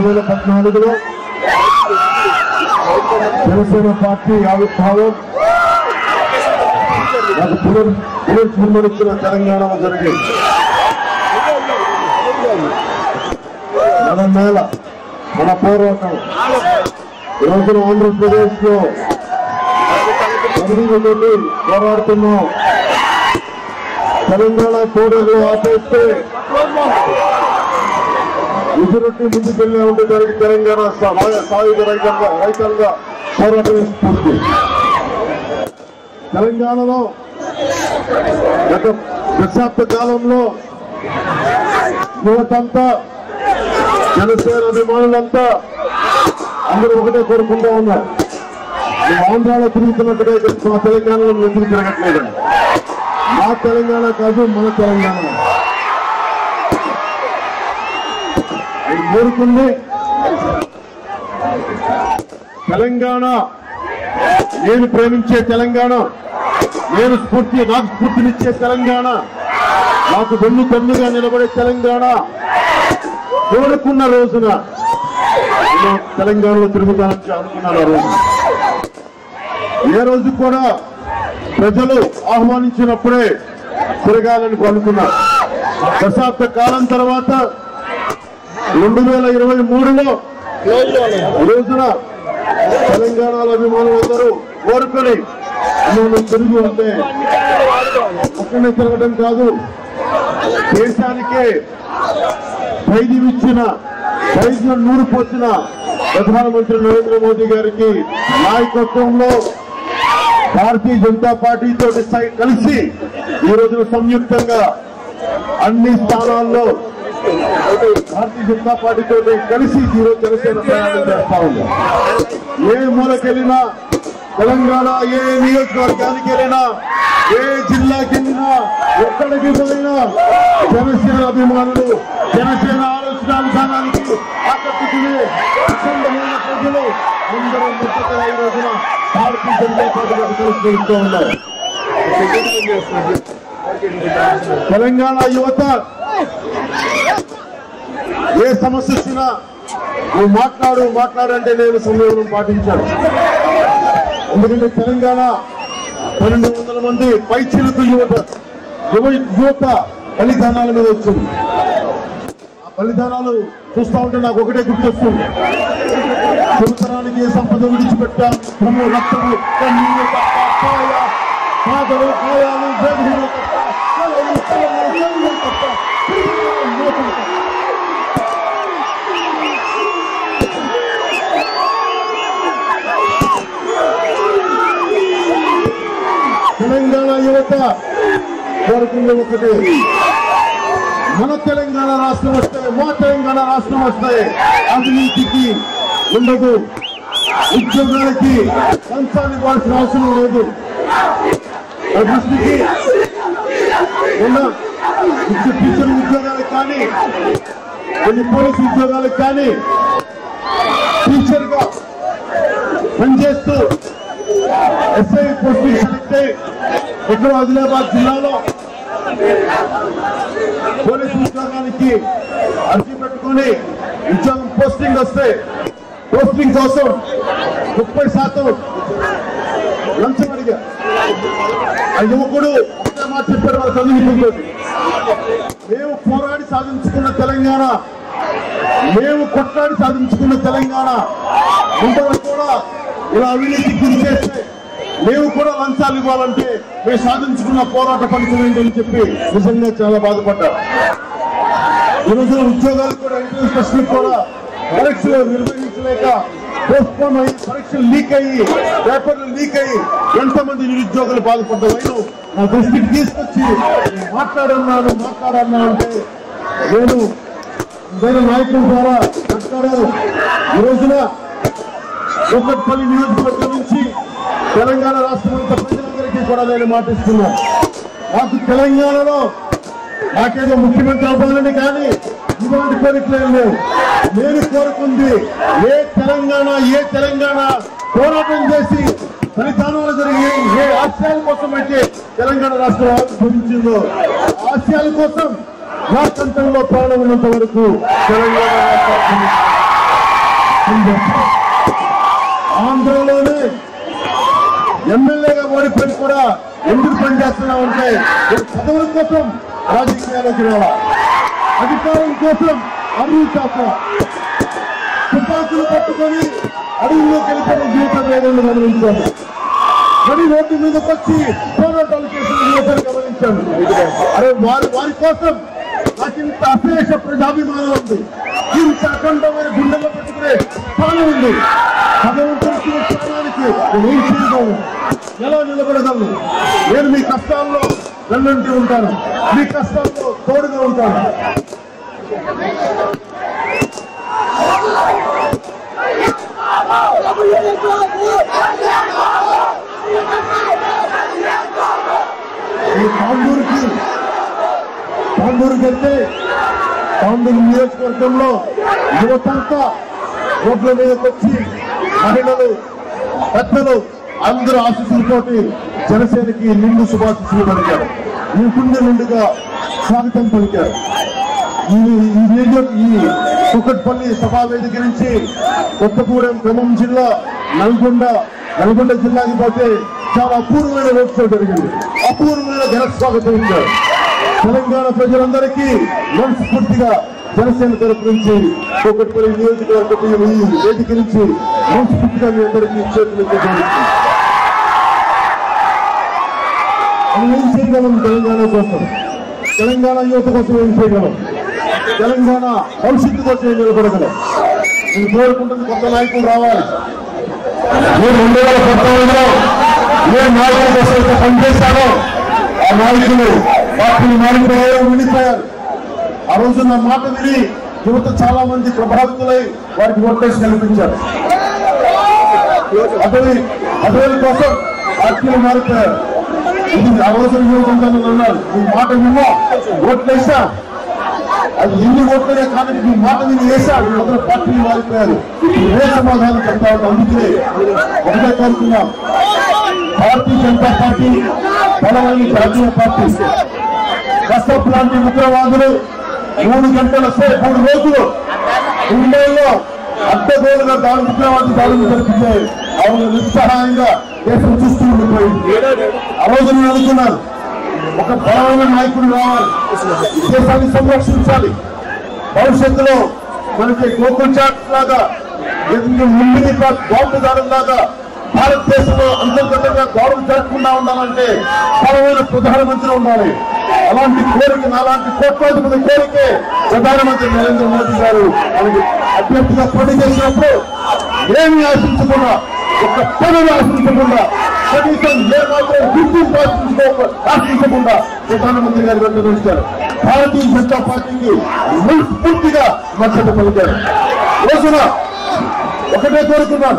వేల పద్నాలుగులో జనసేన పార్టీ ఆవిర్భావం నాకు పునర్ పునర్జన్మనిచ్చిన తెలంగాణలో జరిగింది మన నేల మన పోరాటం ఈ రోజున ఆంధ్రప్రదేశ్ లో నుండి పోరాడుతున్నాం తెలంగాణ కోడలు ఆపేస్తే ఎదురొట్టి ముందుకెళ్ళే ఉంటే దానికి తెలంగాణ సా- సాయుధ రైతంగా రైతంగా పోరాటం స్ఫూర్తి తెలంగాణలో గత దశాబ్ద కాలంలో యువతంతా జనసేన అభిమానులంతా అందరూ ఒకటే కోరుకుంటూ ఉన్నారు మేము ఆంధ్రాలో తిరుగుతున్నట్టుగా ఇక్కడ మా తెలంగాణలో మేము ఎందుకు తిరగట్లేదు మా తెలంగాణ కాదు మన తెలంగాణ ఆయన కోరుకుంది తెలంగాణ నేను ప్రేమించే తెలంగాణ నేను స్ఫూర్తి నాకు స్ఫూర్తినిచ్చే తెలంగాణ నాకు వెన్ను తన్నుగా నిలబడే తెలంగాణ కోరుకున్న రోజున నేను తెలంగాణలో తిరుగుతానని అనుకున్నాను ఆ రోజు ఏ రోజు కూడా ప్రజలు ఆహ్వానించినప్పుడే తిరగాలని అనుకున్నా దశాబ్ద కాలం తర్వాత రెండు వేల ఇరవై మూడులో ఈ రోజున తెలంగాణలో అభిమానులందరూ కోరుకొని నేను తిరిగి ఉంటే అక్కడనే తిరగడం కాదు దేశానికే ధైర్యం ఇచ్చిన ధైర్యం నూరు పోసిన ప్రధానమంత్రి నరేంద్ర మోదీ గారికి నాయకత్వంలో భారతీయ జనతా పార్టీతో సై- కలిసి ఈ రోజున సంయుక్తంగా అన్ని స్థానాల్లో భారతీయ జనతా పార్టీతో కలిసి ఈ రోజు జనసేన ప్రయాణం చేస్తా ఉంది ఏ మూలకెళ్ళినా తెలంగాణ ఏ నియోజకవర్గానికి వెళ్ళినా ఏ జిల్లాకి వెళ్ళినా ఎక్కడికి పోయినా జనసేన అభిమానులు జనసేన ఆలోచన విధానానికి ఆకట్టుకునే అఖండమైన ప్రజలు అందరూ ముచ్చటగా ఈ రోజున భారతీయ జనతా పార్టీలకు తెలుసుకుంటూ ఉన్నారు తెలంగాణ యువత ఏ సమస్య వచ్చినా నువ్వు మాట్లాడు మాట్లాడంటే నేను సంయమనం పాటించాను ఎందుకంటే తెలంగాణ పన్నెండు వందల మంది పైచిలకు యువత యువ యువత బలిదానాల మీద వచ్చింది ఆ బలిదానాలు చూస్తా ఉంటే నాకు ఒకటే గుర్తొస్తుంది సంవత్సరానికి ఏ సంపద విడిచిపెట్టాం భూము రక్తము కన్నీరు తప్ప కాయ పాదలు కాయాలు వేదనలు తప్ప కలలు కలలు కలలు తప్ప తిరుగులు మోసం తప్ప. తెలంగాణ యువత కోరుకుంది ఒకటి మన తెలంగాణ రాష్ట్రం వస్తే మా తెలంగాణ రాష్ట్రం వస్తే అవినీతికి ఉండదు ఉద్యోగాలకి లంచాలు ఇవ్వాల్సిన అవసరం లేదు ఆ దృష్టికి ఉన్న ఉద్య- టీచర్ ఉద్యోగాలకు కానీ కొన్ని పోలీసు ఉద్యోగాలకు కానీ టీచర్ గా పనిచేస్తూ ఎస్ఐ పోస్టింగ్ సెలెక్ట్ అయ్యి ఎక్కడో ఆదిలాబాద్ జిల్లాలో పోలీసు ఉద్యోగానికి అర్జీ పెట్టుకొని ఉద్యోగం పోస్టింగ్ వస్తే పోస్టింగ్ కోసం ముప్పై శాతం లంచం అడిగా ఆ యువకుడు ఒకటే మాట చెప్పారు వాళ్ళ చదువుకుంటూ మేము పోరాడి సాధించుకున్న తెలంగాణ మేము కొట్లాడి సాధించుకున్న తెలంగాణ ఇంతవరకు కూడా ఇలా అవినీతి గురి చేస్తే మేము కూడా లంచాలు ఇవ్వాలంటే మేము సాధించుకున్న పోరాట ఫలితం ఏంటని చెప్పి నిజంగా చాలా బాధపడ్డారు ఈ రోజున ఉద్యోగాలు కూడా ఎంట్రన్స్ టెస్టులు కూడా పరీక్షలు నిర్వహించలేక పోస్ట్పోన్ అయ్యి పరీక్షలు లీక్ అయ్యి పేపర్లు లీక్ అయ్యి ఎంతమంది నిరుద్యోగులు బాధపడ్డారు నా దృష్టికి తీసుకొచ్చి నేను మాట్లాడన్నాను మాట్లాడన్నా అంటే నేను వేరే నాయకుల ద్వారా మాట్లాడారు ఈ రోజున కూకట్పల్లి నియోజకవర్గం నుంచి తెలంగాణ రాష్ట్రం అంతా ప్రజలందరికీ కూడా నేను మాటిస్తున్నాను నాకు తెలంగాణలో నాకేదో ముఖ్యమంత్రి అవ్వాలని కానీ ఇలాంటి కోరికలు ఏం లేవు నేను కోరుకుంది ఏ తెలంగాణ ఏ తెలంగాణ పోరాటం చేసి ఫలితానాలు జరిగి ఏ ఆశయాల కోసం అయితే తెలంగాణ రాష్ట్రం ఆవిర్భవించిందో ఆ ఆశయాల కోసం నా కంఠంలో ప్రాణం ఉన్నంత వరకు తెలంగాణ రాష్ట్రం పనిచేస్తాం ఆంధ్రలోనే ఎమ్మెల్యేగా ఓడిపోయి కూడా ఎందుకు పనిచేస్తున్నాం అంటే పదవుల కోసం రాజకీయాల్లోకి రావాలా అధికారం కోసం అరువు శాస్త్రం తుపాకులు పట్టుకొని అడవుల్లోకి వెళ్ళిపోయిన జీవితం ఏదైనా గమనించాను మరి రోడ్డు మీదకి వచ్చి పోరాటాలు చేసిన యువతను గమనించాను అరే వారి వారి కోసం నాకు ఇంత అశేష ప్రజాభిమానం ఉంది ఇంత అఖండమైన గుండెల్లో పెట్టుకునే స్థానం ఉంది భగవంతుడికి స్థానానికి నేను ఏం చేయగలను ఎలా నిలబడగలను నేను మీ కష్టాల్లో వెన్నంటి ఉంటాను మీ కష్టాల్లో తోడుగా ఉంటాను ఈ తాండూరుకి తాండూరుకి వెళ్తే తాండూరు నియోజకవర్గంలో యువతంతా రోడ్ల మీదకి వచ్చి మహిళలు పెద్దలు అందరూ ఆశీస్సులతోటి జనసేనకి నిండు శుభాశిస్సులు పలికారు ఈ కుండ నిండుగా స్వాగతం పలికారు ఈ ఈ రేడియో ఈ కుక్కట్పల్లి సభా వేదిక నుంచి కొత్తగూడెం ఖమ్మం జిల్లా నల్గొండ నల్గొండ జిల్లాకి పోతే చాలా అపూర్వమైన రోడ్ షో జరిగింది అపూర్వమైన ఘన స్వాగతం ఇచ్చారు తెలంగాణ ప్రజలందరికీ మనస్ఫూర్తిగా జనసేన తరపు నుంచి కూకట్పల్లి నియోజకవర్గం ఈ వేదిక నుంచి మనస్ఫూర్తిగా మీ అందరికీ చేతులు జోడించి మనం ఏం చేయగలం తెలంగాణ కోసం తెలంగాణ యువత కోసం ఏం చేయగలం తెలంగాణ భవిష్యత్తు కోసం ఏం నిలబడగలం నేను కోరుకుంటుంది కొత్త నాయకులు రావాలి నేను రెండు వేల పంతొమ్మిదిలో ఏ నాయకుల కోసం అయితే పనిచేశానో ఆ నాయకులు పార్టీని మారిపోయారు ఉండిపోయారు ఆ రోజు నా మాట విని యువత చాలా మంది ప్రభావితులై వారికి ఓటేసి కల్పించారు అటవీ అటవీ కోసం పార్టీలు మారిపోయారు ఇది ఆ రోజు యువకుంటాను అన్నారు మీ మాట విన్నా ఓట్లేసా అది ఎన్ని ఓట్లనే కానీ మీ మాట విని వేసా వీళ్ళందరూ పార్టీలు మారిపోయారు ఏ సమాధానం చెప్తా ఉన్నాం అందుకే ఒకటే కోరుతున్నాం భారతీయ జనతా పార్టీ బలమైన జాతీయ పార్టీ కసప్ లాంటి ఉగ్రవాదులు మూడు గంటల సేపు మూడు రోజులు ముంబైలో అడ్డగోలుగా దాడి ఉగ్రవాది దాడులు జరిపించాయి అవును నిస్సహాయంగా దేశం చూస్తూ ఉండిపోయింది ఆ రోజు నేను అనుకున్నాను ఒక బలమైన నాయకుడు రావాలి దేశాన్ని సంరక్షించాలి భవిష్యత్తులో మనకి గోకుల్ చాట్ లాగా ముందుని బాంబుదారుల లాగా భారతదేశంలో అంతర్గతంగా గౌరవం జరగకుండా ఉండాలంటే బలమైన ప్రధానమంత్రి ఉండాలి అలాంటి కోరిక అలాంటి కోట్లాది మంది కోరికే ప్రధానమంత్రి నరేంద్ర మోదీ గారు మనకి అభ్యర్థిగా పోటీ చేసినప్పుడు ఏమి ఆశించకుండా ఒక పదవి ఆశించకుండా కనీసం ఏ మాత్రం గుర్తింపు ఆశించుకో ఆశించకుండా ప్రధానమంత్రి గారు వెంట నిలిచారు భారతీయ జనతా పార్టీకి పూర్తిగా మద్దతు పలికారు రోజున ఒకటే కోరుకున్నాను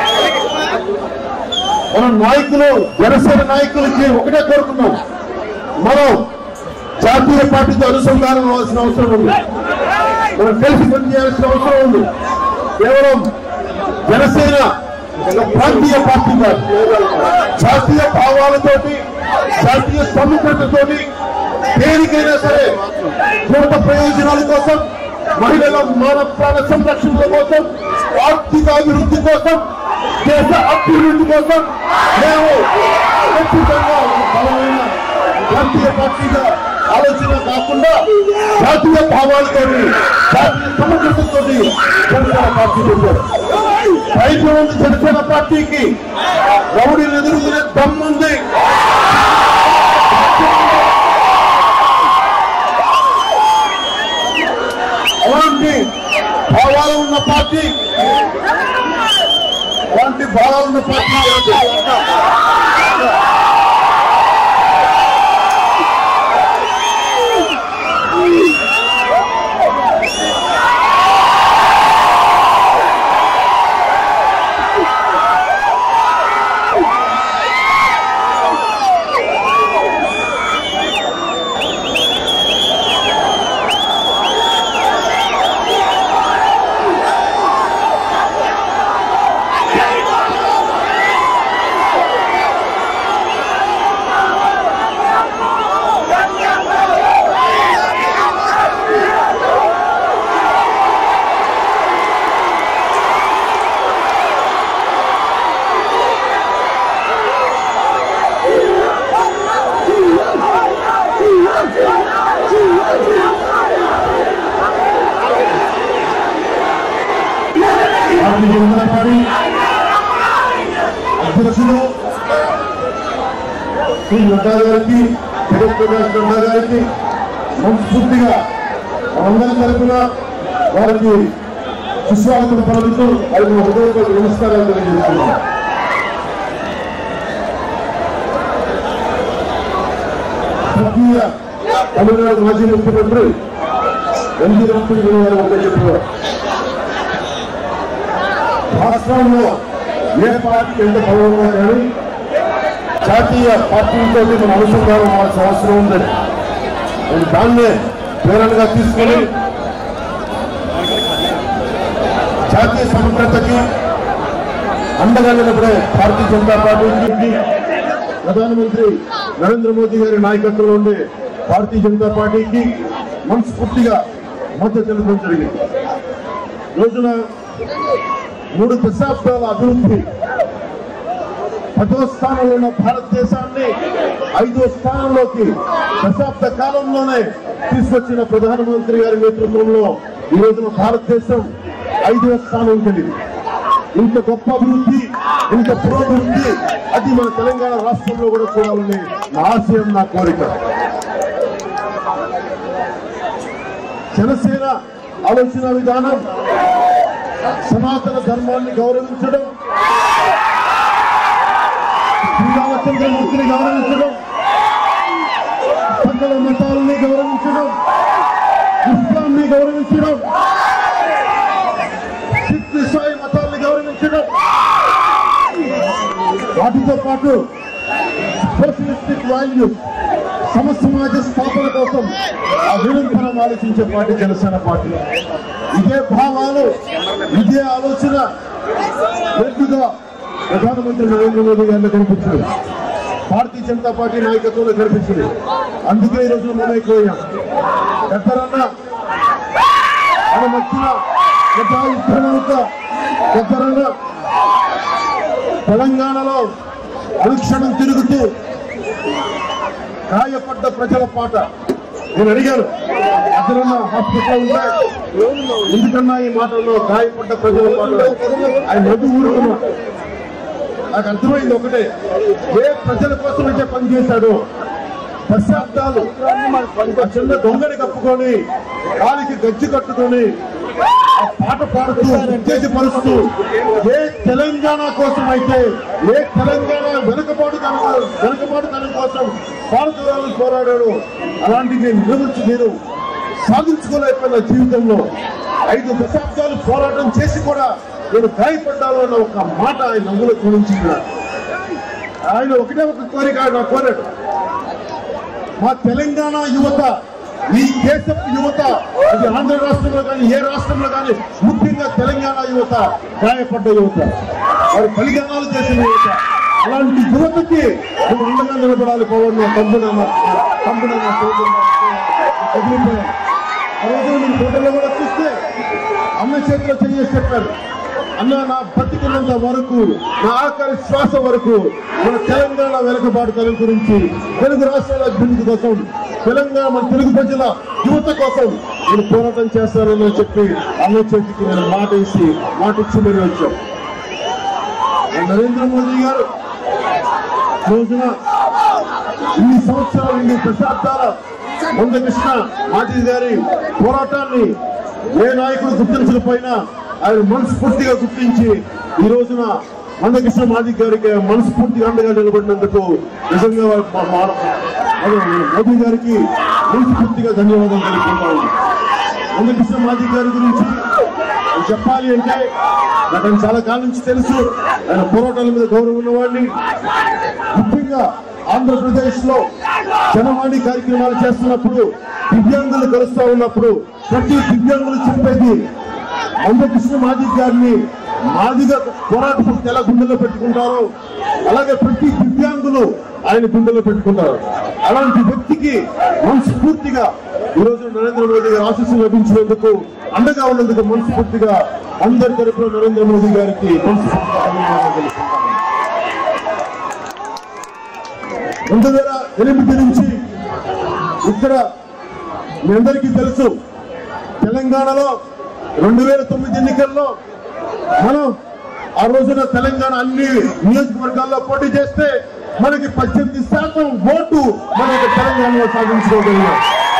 మన నాయకులు జనసేన నాయకులకి ఒకటే కోరుకున్నాం మనం జాతీయ పార్టీతో అనుసంధానం అవ్వాల్సిన అవసరం ఉంది మనం కలిసి పనిచేయాల్సిన అవసరం ఉంది కేవలం జనసేన ఒక ప్రాంతీయ పార్టీ కాదు జాతీయ భావాలతోటి జాతీయ సమగ్రతతోటి దేనికైనా సరే కుటుంబ ప్రయోజనాల కోసం మహిళల మానవ ప్రాణ సంరక్షణ కోసం ఆర్థిక అభివృద్ధి కోసం దేశ అభివృద్ధి కోసం మేము ఖచ్చితంగా ఒక బలమైన జాతీయ పార్టీగా ఆలోచన కాకుండా జాతీయ భావాలతో జాతీయ సమగ్రతతో జనసేన పార్టీ పెట్టారు రైతు ఉంది జనసేన పార్టీకి రౌడీని ఎదుర్కొనే దమ్ముంది అలాంటి భావాలు ఉన్న పార్టీ అలాంటి భావాలు ఉన్న పార్టీ శ్రీ నడ్డా గారికి జగత్ ప్రకాష్ నడ్డా గారికి మనస్ఫూర్తిగా మనందరి తరఫున వారికి సుస్వాగతం పలుకుతూ వారికి మా హృదయపూర్వక నమస్కారాలు తెలియజేస్తున్నాం స్వర్గీయ తమిళనాడు మాజీ ముఖ్యమంత్రి ఎన్టీ రామకృష్ణ గారు ఒకటే చెప్పారు రాష్ట్రంలో ఏ పార్టీకి ఎంత బలంగా కానీ జాతీయ పార్టీలతో మనం అనుసంధానం అవ్వాల్సిన అవసరం ఉందని నేను దాన్నే ప్రేరణగా తీసుకొని జాతీయ సమగ్రతకి అండగా నిలబడే భారతీయ జనతా పార్టీకి ప్రధానమంత్రి నరేంద్ర మోదీ గారి నాయకత్వంలో ఉండే భారతీయ జనతా పార్టీకి మనస్ఫూర్తిగా మద్దతు తెలపడం జరిగింది రోజున మూడు దశాబ్దాల అభివృద్ధి పదో స్థానంలో ఉన్న భారతదేశాన్ని ఐదో స్థానంలోకి దశాబ్ద కాలంలోనే తీసుకొచ్చిన ప్రధానమంత్రి గారి నేతృత్వంలో ఈ రోజున భారతదేశం ఐదవ స్థానం కలిగింది ఇంత గొప్ప అభివృద్ధి ఇంత పురోభివృద్ధి అది మన తెలంగాణ రాష్ట్రంలో కూడా చూడాలని నా ఆశయం నా కోరిక జనసేన ఆలోచన విధానం సనాతన ధర్మాన్ని గౌరవించడం శ్రీరామచంద్రమూర్తిని గౌరవించడం సకల మతాలని గౌరవించడం ఇస్లాంని గౌరవించడం సిక్ ఇస్రాయి మతాల్ని గౌరవించడం వాటితో పాటు సోషలిస్టిక్ వాల్యూస్ సమ సమాజ స్థాపన కోసం ఆ నిరంతరం ఆలోచించే పార్టీ జనసేన పార్టీ ఇదే భావాలు ఇదే ఆలోచన ఎక్కువగా ప్రధానమంత్రి నరేంద్ర మోదీ గారిలో కనిపించింది భారతీయ జనతా పార్టీ నాయకత్వంలో కనిపించింది అందుకే ఈ రోజు మనమైపోయాం ఎక్కడన్నా మన మధ్యన యుద్ధనౌక ఎక్కడన్నా తెలంగాణలో అనుక్షణం తిరుగుతూ గాయపడ్డ ప్రజల పాట నేను అడిగాను అతనున్న హాస్పిటల్ ఉంటే ఎందుకన్నా ఈ మాటల్లో గాయపడ్డ ప్రజల పాట ఆయన నవ్వు ఊరుకున్నా నాకు అర్థమైంది ఒకటే ఏ ప్రజల కోసం అయితే పనిచేశాడో దశాబ్దాలు ఆ చిన్న దొంగని కప్పుకొని కాలికి గజ్జి కట్టుకొని ఆ పాట పాడుతూ ఉత్తేజపరుస్తూ ఏ తెలంగాణ కోసం అయితే ఏ తెలంగాణ వెనుకబాటుతనం వెనుకబాటుతనం కోసం భారతదేశం పోరాడాడు అలాంటి నేను నిలవచ్చు నేను సాధించుకోలేకపోయిన జీవితంలో ఐదు దశాబ్దాలు పోరాటం చేసి కూడా నేను గాయపడ్డాను అన్న ఒక మాట ఆయన నవ్వులో చూపించింది ఆయన ఒకటే ఒక కోరిక ఆయన కోరాడు మా తెలంగాణ యువత ఈ దేశపు యువత అది ఆంధ్ర రాష్ట్రంలో కానీ ఏ రాష్ట్రంలో కానీ ముఖ్యంగా తెలంగాణ యువత గాయపడ్డ యువత వారు బలిదానాలు చేసిన యువత అలాంటి యువతకి నువ్వు అండగా నిలబడాలి పవన్ తమ్ముడన్నా తమ్ముడన్నా వదిలిపోయాను ఆ రోజు నేను ఫోటోలో కూడా చూస్తే అన్న చేతిలో చేసి చెప్పారు అన్న నా బతికినంత వరకు నా ఆఖరి శ్వాస వరకు మన తెలంగాణ వెనుకబాటుతనం గురించి తెలుగు రాష్ట్రాల అభివృద్ధి కోసం తెలంగాణ మన తెలుగు ప్రజల యువత కోసం నేను పోరాటం చేస్తానని చెప్పి అన్న చేతికి నేను మాట ఇచ్చి మాట ఇచ్చి మరి వచ్చాం నరేంద్ర మోదీ గారు రోజున ఇన్ని సంవత్సరాలు ఇన్ని దశాబ్దాల మందకృష్ణ మాజీ గారి పోరాటాన్ని ఏ నాయకుడు గుర్తించకపోయినా ఆయన మనస్ఫూర్తిగా గుర్తించి ఈ రోజున మందకృష్ణ మాజీ గారికి మనస్ఫూర్తిగా అండగా నిలబడినందుకు నిజంగా మా- మా- మన మోదీ గారికి మనస్ఫూర్తిగా ధన్యవాదాలు తెలుపుకుంటాను మందకృష్ణ మాజీ గారి గురించి నేను చెప్పాలి అంటే నాకు ఆయన చాలా కాలం నుంచి తెలుసు ఆయన పోరాటాల మీద గౌరవం ఉన్నవాడిని ముఖ్యంగా ఆంధ్రప్రదేశ్ లో జనవాణి కార్యక్రమాలు చేస్తున్నప్పుడు దివ్యాంగులు కలుస్తా ఉన్నప్పుడు ప్రతి దివ్యాంగులు చెప్పేది అందకృష్ణ మాజీ గారిని మాదిగా పోరాటం ఎలా గుండెలో పెట్టుకుంటారో అలాగే ప్రతి దివ్యాంగులు ఆయన గుండెలో పెట్టుకుంటారు అలాంటి వ్యక్తికి మనస్ఫూర్తిగా ఈ రోజు నరేంద్ర మోదీ గారి ఆశీస్సులు లభించినందుకు అండగా ఉన్నందుకు మనస్ఫూర్తిగా అందరి తరపున నరేంద్ర మోదీ గారికి మనస్ఫూర్తిగా ధన్యవాదాలు తెలుపుకుంటాను రెండు వేల ఎనిమిది నుంచి ఇక్కడ మీ అందరికీ తెలుసు తెలంగాణలో రెండు వేల తొమ్మిది ఎన్నికల్లో మనం ఆ రోజున తెలంగాణ అన్ని నియోజకవర్గాల్లో పోటీ చేస్తే మనకి పద్దెనిమిది శాతం ఓటు మనకి తెలంగాణలో సాధించుకోగలిగాం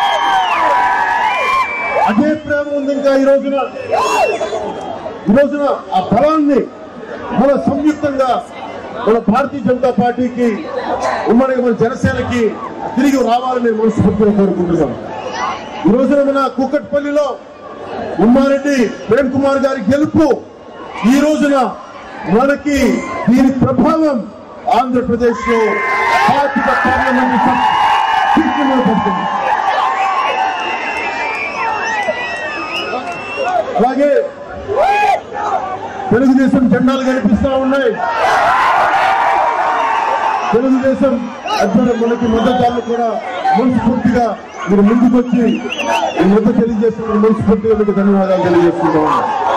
అదే ప్రేమ ఉంది ఇంకా ఈ రోజున ఈ రోజున ఆ బలాన్ని మన సంయుక్తంగా మన భారతీయ జనతా పార్టీకి ఉమ్మడి మన జనసేనకి తిరిగి రావాలని మనస్ఫూర్తిగా కోరుకుంటున్నాం ఈ రోజున మన కుక్కట్పల్లిలో ఉమ్మారెడ్డి ప్రేమ్ కుమార్ గారి గెలుపు ఈ రోజున మనకి దీని ప్రభావం ఆంధ్రప్రదేశ్ లో పార్టీల పార్లమెంట్ సీట్ల మీద పడుతుంది అలాగే తెలుగుదేశం జెండాలు కనిపిస్తా ఉన్నాయి తెలుగుదేశం అభ్యర్థి మనకి మద్దతుదారులు కూడా మనస్ఫూర్తిగా మీరు ముందుకొచ్చి ఈ మద్దతు తెలియజేస్తున్న మనస్ఫూర్తిగా మీకు ధన్యవాదాలు తెలియజేస్తున్నాం